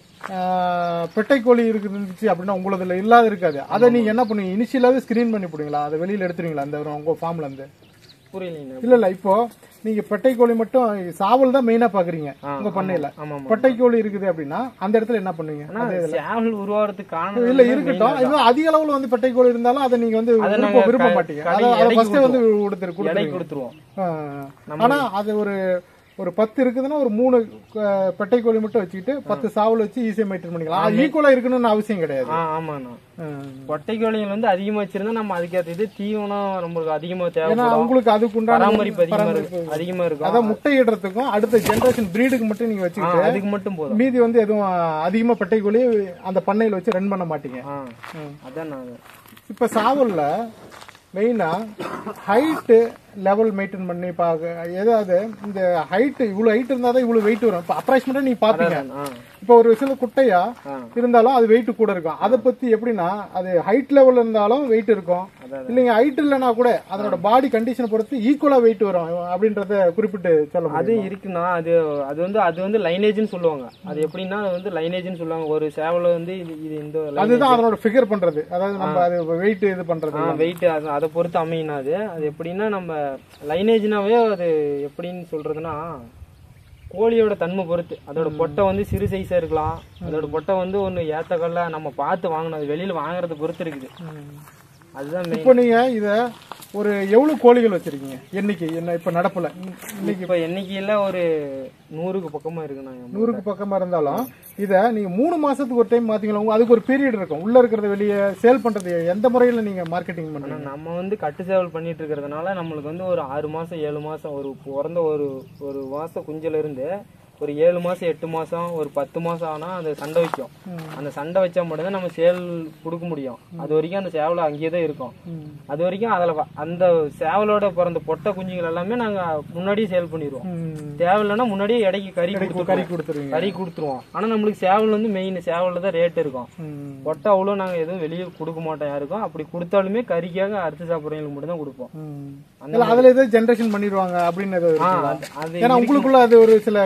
[SPEAKER 1] ஆஹ், பெட்டை கோழி இருந்துச்சு அப்படின்னா உங்களதுல இல்லாத இருக்காது அதை நீங்க என்ன பண்ணுவீங்க இனிஷியலாவே ஸ்கிரீன் பண்ணி போடுவீங்களா அதை வெளியில எடுத்துருவீங்களா அந்த உங்க ஃபார்ம்ல இருந்து
[SPEAKER 2] புரியலைங்க
[SPEAKER 1] இல்ல இல்ல இப்போ நீங்க பெட்டை கோழி மட்டும் சாவல் தான் மெயினா பாக்குறீங்க உங்க பண்ணையில
[SPEAKER 2] ஆமா ஆமா
[SPEAKER 1] பெட்டை கோழி இருக்குது அப்படின்னா அந்த இடத்துல என்ன பண்ணுவீங்க
[SPEAKER 2] ஆனா சேவல் உருவாகிறதுக்கு காரணம்
[SPEAKER 1] இல்ல இருக்கட்டும் இது அதிக அளவுல வந்து பெட்டை கோழி இருந்தாலும் அதை நீங்க வந்து
[SPEAKER 2] அதை
[SPEAKER 1] விரும்ப
[SPEAKER 2] நாங்க
[SPEAKER 1] விரும்ப
[SPEAKER 2] க-
[SPEAKER 1] மாட்டீங்க
[SPEAKER 2] கடை
[SPEAKER 1] அதை- அதை
[SPEAKER 2] எடைக்கு
[SPEAKER 1] ஃபர்ஸ்டே வந்து கொடுத்துரு
[SPEAKER 2] எடை
[SPEAKER 1] கொடுத்துருவீங்க
[SPEAKER 2] கொடுத்துருவோம்
[SPEAKER 1] ஆ. ஆனா அது ஒரு ஒரு பத்து இருக்குதுன்னா ஒரு மூணு அஹ், பெட்டை கோழி மட்டும் வச்சுக்கிட்டு பத்து சாவல் வச்சு ஈஸியா மெயின்டைன் பண்ணிக்கலாம் ஈக்குவலா இருக்கணும்னு அவசியம் கிடையாது
[SPEAKER 2] ஆ ஆமாண்ணா
[SPEAKER 1] ம்.
[SPEAKER 2] கொட்டை கோழிகள் வந்து அதிகமா வச்சிருந்தா நம்ம அதுக்கேற்ற இது தீவனம் நம்மளுக்கு அதிகமா
[SPEAKER 1] ஏன்னா
[SPEAKER 2] தேவைப்படும்
[SPEAKER 1] உங்களுக்கு அதுக்கு உண்டான
[SPEAKER 2] பராமரிப்பு அதிகமா
[SPEAKER 1] பராமரிப்பு
[SPEAKER 2] இருக்கும் அதிகமா இருக்கும்
[SPEAKER 1] அதான் முட்டை இடுறதுக்கும் அடுத்த ஜெனரேஷன் பிரீடுக்கு மட்டும் நீங்க
[SPEAKER 2] ஆ,
[SPEAKER 1] வச்சுக்கிட்டு
[SPEAKER 2] அதுக்கு மட்டும் போதும்
[SPEAKER 1] மீதி வந்து எதுவும் அதிகமா பெட்டை கோழி அந்த பண்ணையில வச்சு ரன் பண்ண மாட்டீங்க
[SPEAKER 2] ஆ அதான் நான்
[SPEAKER 1] இப்ப சாவல்ல மெயினா ஹைட்டு லெவல் மெயின்டைன் பண்ணி பாக்க ஏதாவது இந்த ஹைட் இவ்வளவு ஹைட் இருந்தா தான் இவ்வளவு வெயிட் வரும் இப்ப அப்ராக்சிமேட்டா நீங்க பாப்பீங்க
[SPEAKER 2] ஆ
[SPEAKER 1] இப்ப ஒரு சில குட்டையா
[SPEAKER 2] ஆ.
[SPEAKER 1] இருந்தாலும் அது வெயிட் கூட இருக்கும் அதை பத்தி எப்படின்னா அது ஹைட் லெவல் இருந்தாலும் வெயிட் இருக்கும்
[SPEAKER 2] அதான்.
[SPEAKER 1] இல்லைங்க ஹைட் இல்லைன்னா கூட அதனோட பாடி கண்டிஷனை பொறுத்து ஈக்குவலா வெயிட் வரும் அப்படின்றத குறிப்பிட்டு சொல்ல முடியும்
[SPEAKER 2] அது இருக்குண்ணா அது அது வந்து அது வந்து லைனேஜ்னு சொல்லுவாங்க அது எப்படின்னா அது வந்து லைனேஜ்னு சொல்லுவாங்க ஒரு சேவல வந்து இது இது இந்த lineage-
[SPEAKER 1] அதுதான் அதனோட ஃபிகர் பண்றது அதாவது நம்ம அது வெயிட் இது பண்றது
[SPEAKER 2] ஆ வெயிட் அது அதை பொறுத்து அமையினா அது அது எப்படின்னா நம்ம லைனேஜ்னாவே அது எப்படின்னு சொல்றதுன்னா கோழியோட தன்மை பொறுத்து அதோட பொட்டை வந்து சிறு சைஸா இருக்கலாம் அதோட பொட்டை வந்து ஒன்று ஏத்தக்கல்ல நம்ம பார்த்து வாங்கணும் அது வெளியில வாங்குறது பொறுத்து இருக்குது அதுதான் மெயின்
[SPEAKER 1] இப்போ நீங்க இத ஒரு எவ்வளவு கோழிகள் வச்சிருக்கீங்க எண்ணிக்கை என்ன இப்ப நடப்புல இன்னைக்கு
[SPEAKER 2] இப்போ எண்ணிக்கையில ஒரு நூறுக்கு பக்கமா இருக்குண்ணா
[SPEAKER 1] நூறுக்கு பக்கமா இருந்தாலும் இத நீங்க மூணு மாசத்துக்கு ஒரு டைம் பாத்தீங்களா உங்க- அதுக்கு ஒரு பீரியட் இருக்கும் உள்ள இருக்கிறத வெளியே சேல் பண்றது எந்த முறையில நீங்க மார்க்கெட்டிங்
[SPEAKER 2] ஆனா
[SPEAKER 1] பண்ணுவீங்க
[SPEAKER 2] நம்ம வந்து கட்டு சேவல் பண்ணிட்டு இருக்கிறதுனால நம்மளுக்கு வந்து ஒரு ஆறு மாசம் ஏழு மாசம் ஒரு பிறந்த ஒரு ஒரு மாசம் குஞ்சுல இருந்து ஒரு ஏழு மாசம் எட்டு மாசம் ஒரு பத்து மாசம் ஆனா அது சண்டை வைக்கும் அந்த சண்டை வச்சா மட்டும்தான் நம்ம சேவல் கொடுக்க முடியும் அது வரைக்கும் அந்த சேவல் அங்கேயே தான் இருக்கும் அது வரைக்கும் அதுல வ- அந்த சேவலோட பிறந்த பொட்டை குஞ்சுகள் எல்லாமே நாங்க முன்னாடியே சேல் பண்ணிடுவோம் தேவையில்லைன்னா முன்னாடியே இடைக்கு கறி
[SPEAKER 1] கறி
[SPEAKER 2] கொடுத்துருவோம்
[SPEAKER 1] கொடுத்துருவீங்க
[SPEAKER 2] கறி கொடுத்துருவோம் ஆனா நம்மளுக்கு சேவல் வந்து மெயின் சேவல்ல தான் ரேட் இருக்கும்
[SPEAKER 1] ம்.
[SPEAKER 2] பொட்டை அவ்வளோ நாங்க எதுவும் வெளியே கொடுக்க மாட்டோம் யாருக்கும் அப்படி கொடுத்தாலுமே கறிக்காக அறுத்து சாப்பிட்றவங்களுக்கு மட்டும் தான் கொடுப்போம்
[SPEAKER 1] ம். இல்ல அதுல ஏதோ ஜெனரேஷன் பண்ணிடுவாங்க அப்படின்னு ஏதோ
[SPEAKER 2] ஆ,
[SPEAKER 1] இருக்குங்களா?
[SPEAKER 2] அது- அது
[SPEAKER 1] ஏன்னா உங்களுக்குள்ள அது ஒரு சில அஹ்,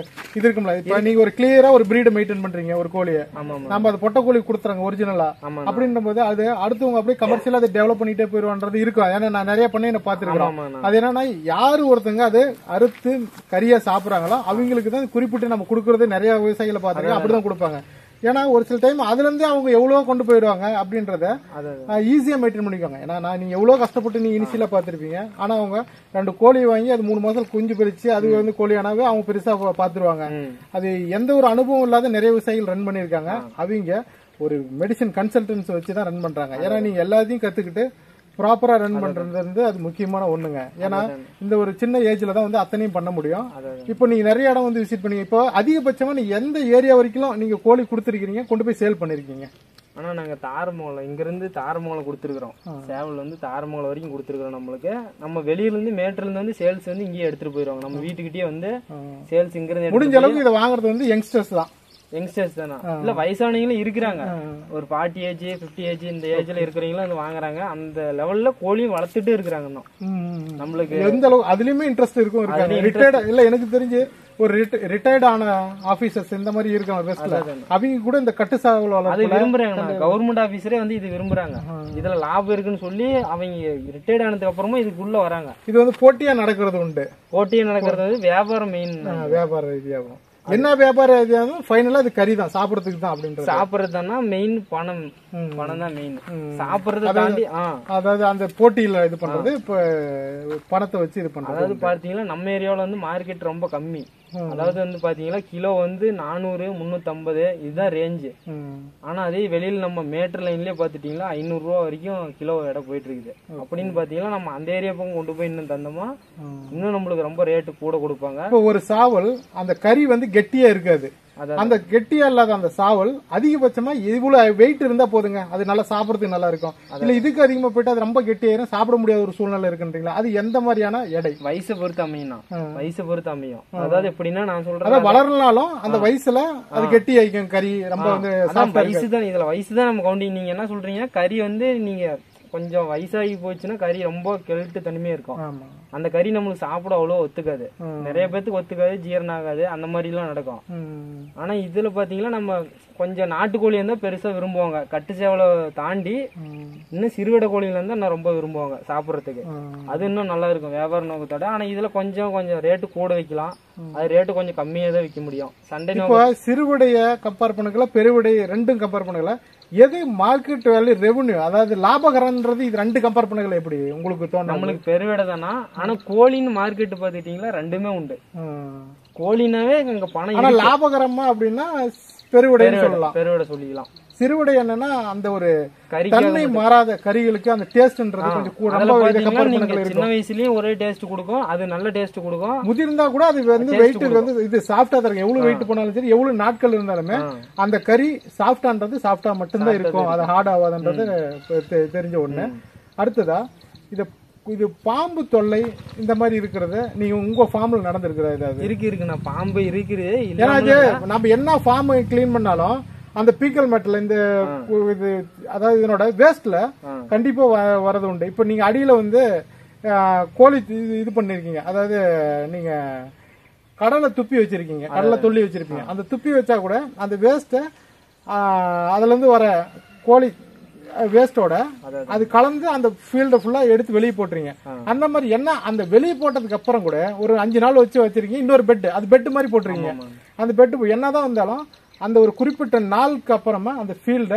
[SPEAKER 1] இது இருக்கும்ல இப்ப நீங்க ஒரு கிளியரா ஒரு பிரீடு மெயின்டைன் பண்றீங்க ஒரு கோழியை
[SPEAKER 2] ஆமா ஆமா
[SPEAKER 1] நம்ம அது பொட்டை கோழி கொடுத்துறாங்க ஒரிஜினலா
[SPEAKER 2] ஆமா
[SPEAKER 1] அப்படின்ற போது அது அடுத்தவங்க அப்படியே கமர்ஷியலா அதை டெவலப் பண்ணிட்டே போயிருவான்றது இருக்கும் ஏன்னா நான் நிறைய பண்ணி என்ன பாத்துருக்கேன்
[SPEAKER 2] ஆமாண்ணா
[SPEAKER 1] அது என்னன்னா யாரு ஒருத்தங்க அது அறுத்து கறியா சாப்பிடுறாங்களோ அவங்களுக்கு தான் குறிப்பிட்டு நம்ம கொடுக்கறது நிறைய விவசாயிகளை பாத்துருக்கேன் அப்படிதான் கொடுப்பாங்க ஏன்னா ஒரு சில டைம் அதுல இருந்தே அவங்க எவ்வளவு கொண்டு போயிடுவாங்க அப்படின்றத
[SPEAKER 2] அது
[SPEAKER 1] ஈஸியா மெயின்டைன் பண்ணிக்குவாங்க ஏன்னா நான் நீங்க எவ்வளவு கஷ்டப்பட்டு நீங்க இனிஷியலா பாத்திருப்பீங்க ஆனா அவங்க ரெண்டு கோழி வாங்கி அது மூணு மாசம் குஞ்சு பிரிச்சு அது வந்து கோழியானாவே அவங்க பெருசா பா- பாத்துருவாங்க
[SPEAKER 2] ம்.
[SPEAKER 1] அது எந்த ஒரு அனுபவம் இல்லாத நிறைய விவசாயிகள் ரன் பண்ணிருக்காங்க அவங்க ஒரு மெடிசன் கன்சல்டன்ஸ் வச்சு தான் ரன் பண்றாங்க ஏன்னா நீங்க எல்லாத்தையும் கத்துக்கிட்டு ப்ராப்பரா ரன் பண்றது வந்து அது முக்கியமான ஒண்ணுங்க ஏன்னா இந்த ஒரு சின்ன ஏஜ்ல தான் வந்து அத்தனையும் பண்ண முடியும்
[SPEAKER 2] அது
[SPEAKER 1] இப்போ நீங்க நிறைய இடம் வந்து விசிட் பண்ணீங்க இப்போ அதிகபட்சமா நீங்க எந்த ஏரியா வரைக்கும் நீங்க கோழி கொடுத்துருக்கீங்க கொண்டு போய் சேல் பண்ணிருக்கீங்க
[SPEAKER 2] ஆனா நாங்க தாரமங்கலம் இங்க இருந்து தாரமங்கலம் கொடுத்துருக்கோம் சேவல் வந்து தாரமங்கலம் வரைக்கும் கொடுத்துருக்கோம் நம்மளுக்கு நம்ம வெளியில இருந்து மேட்ல இருந்து வந்து சேல்ஸ் வந்து இங்கேயே எடுத்துட்டு போயிருவாங்க நம்ம வீட்டுக்கிட்டே வந்து சேல்ஸ் இங்க இருந்து
[SPEAKER 1] முடிஞ்ச அளவுக்கு இதை வாங்குறது வந்து யங்ஸ்டர்ஸ் தான்
[SPEAKER 2] யங்ஸ்டர்ஸ் தானே இல்ல வயசானவங்களும் இருக்கிறாங்க ஒரு ஃபார்ட்டி ஏஜ் பிப்டி ஏஜ் இந்த ஏஜ்ல இருக்கிறவங்களும் வந்து வாங்குறாங்க அந்த லெவல்ல கோழியும் வளர்த்துட்டு இருக்கிறாங்க இன்னும்
[SPEAKER 1] ம்.
[SPEAKER 2] நம்மளுக்கு
[SPEAKER 1] எந்த அளவுக்கு அதுலயுமே இன்ட்ரெஸ்ட் இருக்கும் இருக்காங்க ரிட்டையர்ட் இல்ல எனக்கு தெரிஞ்சு ஒரு ரிட்டையர்ட் ஆன ஆபீசர்ஸ் இந்த மாதிரி இருக்காங்க வெஸ்ட்ல அவங்க கூட இந்த கட்டு சாவல்
[SPEAKER 2] அது
[SPEAKER 1] வளர்ப்பு
[SPEAKER 2] விரும்புறாங்க கவர்மெண்ட் ஆபீசரே வந்து இது விரும்புறாங்க இதுல லாபம் இருக்குன்னு சொல்லி அவங்க ரிட்டையர்ட் ஆனதுக்கு அப்புறமா இதுக்குள்ள வராங்க
[SPEAKER 1] இது வந்து போட்டியா நடக்கிறது உண்டு
[SPEAKER 2] போட்டியே நடக்கிறது வந்து வியாபாரம் மெயின்
[SPEAKER 1] ஆ, வியாபார ரீதியாகும் என்ன வியாபார ரீதியாகும் ஃபைனலா அது கறி தான் சாப்பிடறதுக்கு தான் அப்படின்றது
[SPEAKER 2] சாப்பிடுறதுனா மெயின் பணம் பணம் தான் மெயின் சாப்பிடுறத தாண்டி ஆ
[SPEAKER 1] அதாவது அந்த போட்டியில இது பண்றது இப்ப பணத்தை வச்சு இது பண்றது
[SPEAKER 2] அதாவது பாத்தீங்கன்னா நம்ம ஏரியாவுல வந்து மார்க்கெட் ரொம்ப கம்மி அதாவது வந்து பாத்தீங்கன்னா கிலோ வந்து நானூறு முன்னூத்தம்பது இதுதான் ரேஞ்சு
[SPEAKER 1] ம்.
[SPEAKER 2] ஆனா அதே வெளியில நம்ம மேட்டர் லைன்லயே பாத்துட்டீங்கன்னா ஐநூறு ரூபா வரைக்கும் கிலோ எடை போயிட்டு இருக்குது அப்படின்னு பாத்தீங்கன்னா நம்ம அந்த ஏரியா பக்கம் கொண்டு போய் இன்னும் தந்தோமா இன்னும் நம்மளுக்கு ரொம்ப ரேட்டு கூட கொடுப்பாங்க
[SPEAKER 1] இப்போ ஒரு சாவல் அந்த கறி வந்து கெட்டியா இருக்காது
[SPEAKER 2] அதான்.
[SPEAKER 1] அந்த கெட்டியா இல்லாத அந்த சாவல் அதிகபட்சமா இவ்வளவு வெயிட் இருந்தா போதுங்க அது நல்லா சாப்பிடறதுக்கு நல்லா இருக்கும் இல்ல இதுக்கு அதிகமா போயிட்டு அது ரொம்ப கெட்டியாயிரும் சாப்பிட முடியாத ஒரு சூழ்நிலை இருக்குன்றீங்களா அது எந்த மாதிரியான எடை
[SPEAKER 2] வயசை பொறுத்து அமையும் வயசை பொறுத்து அமையும் அதாவது எப்படின்னா நான் சொல்றேன்
[SPEAKER 1] அதான் வளரனாலும் அந்த வயசுல அது கெட்டி ஆயிக்கும் கறி ரொம்ப வந்து
[SPEAKER 2] அதான் வயசு தான் இதுல வயசு தான் நம்ம கவுண்டிங் நீங்க என்ன சொல்றீங்க கறி வந்து நீங்க கொஞ்சம் வயசாகி போச்சுன்னா கறி ரொம்ப கெழுட்டு தனிமையா இருக்கும்
[SPEAKER 1] ஆமா
[SPEAKER 2] அந்த கறி நம்மளுக்கு சாப்பிட அவ்வளோ ஒத்துக்காது நிறைய பேத்துக்கு ஒத்துக்காது ஜீரணம் ஆகாது அந்த மாதிரி எல்லாம் நடக்கும்
[SPEAKER 1] ம்.
[SPEAKER 2] ஆனா இதுல பாத்தீங்கன்னா நம்ம கொஞ்சம் நாட்டுக்கோழி இருந்தா பெருசா விரும்புவாங்க கட்டு சேவலை தாண்டி
[SPEAKER 1] ம்.
[SPEAKER 2] இன்னும் சிறுவிட கோழியில இருந்தா நான் ரொம்ப விரும்புவாங்க சாப்பிடறதுக்கு
[SPEAKER 1] ம்.
[SPEAKER 2] அது இன்னும் நல்லா இருக்கும் வியாபார நோக்கத்தோட ஆனா இதுல கொஞ்சம் கொஞ்சம் ரேட்டு கூட வைக்கலாம் அது ரேட்டு கொஞ்சம் கம்மியா தான் விற்க முடியும் சண்டை நோக்கம்
[SPEAKER 1] இப்போ சிறுவிடைய கம்பேர் பண்ணக்கல பெருவிடை ரெண்டும் கம்பேர் பண்ணக்கல எது மார்க்கெட் வேல்யூ ரெவன்யூ அதாவது லாபகரம்ன்றது இது ரெண்டு கம்பேர் பண்ணக்கல எப்படி உங்களுக்கு தோணும்
[SPEAKER 2] நம்மளுக்கு பெருவிடை தானா ஆனா கோழின்னு மார்க்கெட் பாத்துக்கிட்டீங்களா ரெண்டுமே உண்டு
[SPEAKER 1] ம்.
[SPEAKER 2] கோழினாவே அங்க பணம்
[SPEAKER 1] ஆனா
[SPEAKER 2] இருக்கு.
[SPEAKER 1] லாபகரமா அப்படின்னா பெருவிடைன்னு சொல்லலாம்
[SPEAKER 2] பெருவிடை சொல்லிக்கலாம்
[SPEAKER 1] சிறுவிடை என்னன்னா அந்த ஒரு
[SPEAKER 2] கறிக்கு
[SPEAKER 1] தன்மை மாறாத கறிகளுக்கு அந்த டேஸ்ட்ன்றது கொஞ்சம் கூட
[SPEAKER 2] அதுல
[SPEAKER 1] ரொம்ப இதை
[SPEAKER 2] பாத்தீங்கன்னா
[SPEAKER 1] கம்பேர்
[SPEAKER 2] நீங்க
[SPEAKER 1] பண்ணக்கல
[SPEAKER 2] சின்ன வயசுலயும் ஒரே டேஸ்ட் கொடுக்கும் அது நல்ல டேஸ்ட் கொடுக்கும்
[SPEAKER 1] முதிர்ந்தா கூட அது வந்து வெயிட் வந்து இது சாஃப்டா தான் இருக்கும் எவ்வளவு வெயிட் போனாலும் சரி எவ்வளவு நாட்கள் இருந்தாலுமே அந்த கறி சாஃப்டான்றது சாஃப்டா மட்டும்தான் இருக்கும் அது ஹார்ட் ஆகாதுன்றது தெ- தெரிஞ்ச ஒண்ணு அடுத்ததா இத இது பாம்பு தொல்லை இந்த மாதிரி இருக்கிறத நீங்க உங்க ஃபார்ம்ல நடந்திருக்கிறா ஏதாவது
[SPEAKER 2] இருக்கு இருக்கு நான் பாம்பு இருக்குது
[SPEAKER 1] ஏன்னா
[SPEAKER 2] இல்ல
[SPEAKER 1] இது நம்ம என்ன ஃபார்ம் கிளீன் பண்ணாலும் அந்த பீக்கல் மெட்டல் இந்த இது அதாவது இதனோட வேஸ்ட்ல கண்டிப்பா வ- வரது உண்டு இப்போ நீங்க அடியில வந்து அஹ், கோழி இது- இது பண்ணிருக்கீங்க அதாவது நீங்க கடலை துப்பி வச்சிருக்கீங்க கடலை துள்ளி வச்சிருப்பீங்க அந்த துப்பி வச்சா கூட அந்த வேஸ்ட்டை அதுல இருந்து வர கோழி வேஸ்டோட அது கலந்து அந்த ஃபீல்ட ஃபுல்லா எடுத்து வெளியே போட்டுறீங்க அந்த மாதிரி என்ன அந்த வெளியே போட்டதுக்கு அப்புறம் கூட ஒரு அஞ்சு நாள் வச்சு வச்சிருக்கீங்க இன்னொரு பெட் அது பெட் மாதிரி போட்டுருக்கீங்க அந்த பெட் என்னதான் வந்தாலும் அந்த ஒரு குறிப்பிட்ட நாளுக்கு அப்புறமா அந்த ஃபீல்ட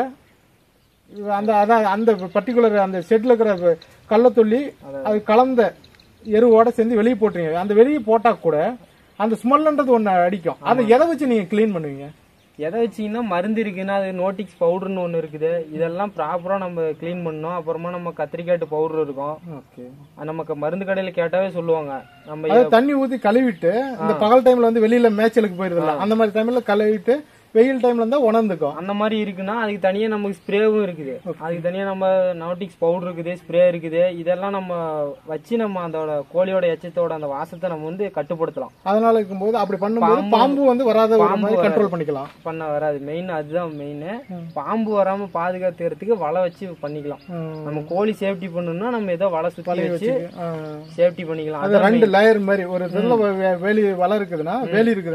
[SPEAKER 1] அந்த அதான் அந்த பர்டிகுலர் அந்த ஷெட்ல இருக்கிற கள்ளத்தொல்லி அது கலந்த எருவோட சேர்ந்து வெளியே போட்டுறீங்க அந்த வெளியே போட்டா கூட அந்த ஸ்மெல்ன்றது ஒண்ணு அடிக்கும் அதை எதை வச்சு நீங்க க்ளீன் பண்ணுவீங்க
[SPEAKER 2] எதை வச்சீங்கன்னா மருந்து இருக்குன்னா அது நோட்டிக்ஸ் பவுடர்னு ஒன்று இருக்குது இதெல்லாம் ப்ராப்பரா நம்ம க்ளீன் பண்ணோம் அப்புறமா நம்ம கத்திரிக்காட்டு பவுடர் இருக்கும்
[SPEAKER 1] ஓகே
[SPEAKER 2] அது நமக்கு மருந்து கடையில கேட்டாவே சொல்லுவாங்க நம்ம
[SPEAKER 1] அதாவது தண்ணி ஊத்தி கழுவிட்டு இந்த பகல் டைம்ல வந்து வெளியில மேய்ச்சலுக்கு போயிருதுல அந்த மாதிரி டைம்ல கழுவிட்டு வெயில் டைம்ல இருந்தா உணர்ந்துக்கும்
[SPEAKER 2] அந்த மாதிரி இருக்குன்னா அதுக்கு தனியா நமக்கு ஸ்ப்ரேவும் இருக்குது அதுக்கு தனியா நம்ம நோட்டிக்ஸ் பவுடர் இருக்குது ஸ்ப்ரே இருக்குது இதெல்லாம் நம்ம வச்சு நம்ம அதோட கோழியோட எச்சத்தோட அந்த வாசத்தை நம்ம வந்து கட்டுப்படுத்தலாம்
[SPEAKER 1] அதனால இருக்கும்போது அப்படி பண்ணும்போது பாம்பு வந்து வராத ஒரு மாதிரி கண்ட்ரோல் பண்ணிக்கலாம்
[SPEAKER 2] பண்ண வராது மெயின் அதுதான் மெயின் பாம்பு வராம பாதுகாத்துக்கிறதுக்கு வலை வச்சு பண்ணிக்கலாம்
[SPEAKER 1] ம்.
[SPEAKER 2] நம்ம கோழி சேஃப்டி பண்ணணும்னா நம்ம ஏதோ வலை சுத்தி வச்சு
[SPEAKER 1] ஆ.
[SPEAKER 2] சேஃப்டி பண்ணிக்கலாம்
[SPEAKER 1] அது ரெண்டு லேயர் மாதிரி ஒரு இதுல வே- வேலி வலை இருக்குதுன்னா வேலி இருக்குதுன்னா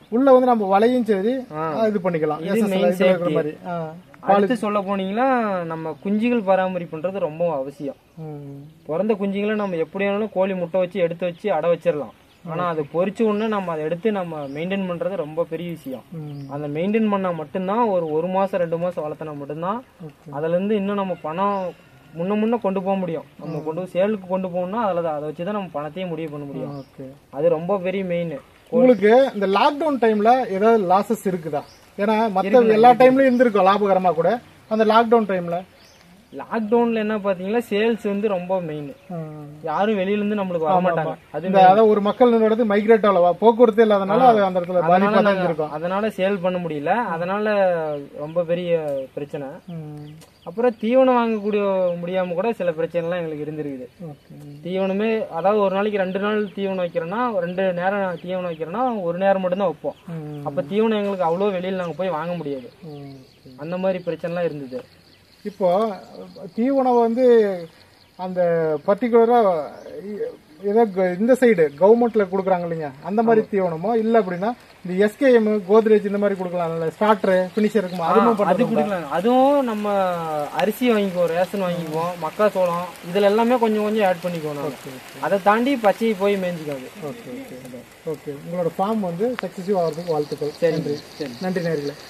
[SPEAKER 1] உள்ள வந்து நம்ம வலையும் சரி
[SPEAKER 2] ஆ.
[SPEAKER 1] ஆ, இது பண்ணிக்கலாம்
[SPEAKER 2] இது
[SPEAKER 1] SSL
[SPEAKER 2] main
[SPEAKER 1] இதுல இருக்கிற
[SPEAKER 2] safety.
[SPEAKER 1] மாதிரி ஆ.
[SPEAKER 2] அடுத்து சொல்ல போனீங்கன்னா நம்ம குஞ்சுகள் பராமரிப்புன்றது ரொம்ப அவசியம்
[SPEAKER 1] ம்.
[SPEAKER 2] பிறந்த குஞ்சுகளை நம்ம எப்படி வேணாலும் கோழி முட்டை வச்சு எடுத்து வச்சு அடை வச்சிடலாம் ஆனா அது பொரிச்ச உடனே நம்ம அதை எடுத்து நம்ம மெயின்டைன் பண்றது ரொம்ப பெரிய விஷயம்
[SPEAKER 1] ம்.
[SPEAKER 2] அந்த மெயின்டைன் பண்ணா மட்டும்தான் ஒரு ஒரு மாசம் ரெண்டு மாசம் வளர்த்தனா மட்டும்தான் அதுல இருந்து இன்னும் நம்ம பணம் முன்ன முன்ன கொண்டு போக முடியும் நம்ம கொண்டு போய் சேலுக்கு கொண்டு போகணும்னா அதில் அதை வச்சு தான் நம்ம பணத்தையும் முடிவு பண்ண முடியும்
[SPEAKER 1] ஓகே
[SPEAKER 2] அது ரொம்ப பெரிய மெயின்
[SPEAKER 1] உங்களுக்கு இந்த லாக்டவுன் டைம்ல ஏதாவது லாசஸ் இருக்குதா ஏன்னா மத்த எல்லா டைம்லயும் இருந்திருக்கும் லாபகரமா கூட அந்த லாக்டவுன் டைம்ல
[SPEAKER 2] லாக்டவுன்ல என்ன பாத்தீங்கன்னா சேல்ஸ் வந்து ரொம்ப மெயின் யாரும் வெளியில இருந்து நம்மளுக்கு வர மாட்டாங்க அது
[SPEAKER 1] இந்த அதாவது ஒரு மக்கள் இடத்து மைக்ரேட் ஆகல போக்குவரத்து இல்லாதனால அது அந்த இடத்துல பாதிப்பா
[SPEAKER 2] அதனால
[SPEAKER 1] தான்
[SPEAKER 2] நாங்க-
[SPEAKER 1] இருந்திருக்கும்
[SPEAKER 2] அதனால சேல் பண்ண முடியல அதனால ரொம்ப பெரிய பிரச்சனை
[SPEAKER 1] ம்.
[SPEAKER 2] அப்புறம் தீவனம் வாங்கக்கூடிய முடியாம கூட சில பிரச்சனைலாம் எங்களுக்கு இருந்திருக்குது
[SPEAKER 1] ஓகே
[SPEAKER 2] தீவனமே அதாவது ஒரு நாளைக்கு ரெண்டு நாள் தீவனம் வைக்கிறோம்னா ரெண்டு நேரம் தீவனம் வைக்கிறோம்னா ஒரு நேரம் மட்டும்தான் வைப்போம்
[SPEAKER 1] ம்.
[SPEAKER 2] அப்ப தீவனம் எங்களுக்கு அவ்வளோ வெளியில நாங்க போய் வாங்க முடியாது
[SPEAKER 1] ம்.
[SPEAKER 2] அந்த மாதிரி பிரச்சனைலாம் இருந்தது
[SPEAKER 1] இப்போ தீவனம் வந்து அந்த பர்டிகுலரா ஏதோ க- இந்த சைடு கவர்மெண்ட்ல கொடுக்குறாங்க இல்லைங்க அந்த மாதிரி தீவனமோ இல்ல அப்படின்னா இந்த எஸ்கேஎம் கோத்ரேஜ் இந்த மாதிரி கொடுக்கலாம் ஸ்டார்டர் பினிஷர் இருக்குமா அதுவும்
[SPEAKER 2] அது
[SPEAKER 1] பண்ணுறது
[SPEAKER 2] குடிக்கலாம் அதுவும் நம்ம அரிசி வாங்கிக்குவோம் ரேஷன் வாங்கிக்குவோம் மக்காச்சோளம் இதுல எல்லாமே கொஞ்சம் கொஞ்சம் ஆட் பண்ணிக்குவோம் நாங்க. அதை தாண்டி பச்சை போய் மேய்ஞ்சிக்காது
[SPEAKER 1] ஓகே ஓகே ஓகே உங்களோட ஃபார்ம் வந்து சக்சஸிவ் ஆகிறதுக்கு வாழ்த்துக்கள்
[SPEAKER 2] சரி சரி
[SPEAKER 1] நன்றி நேர்களே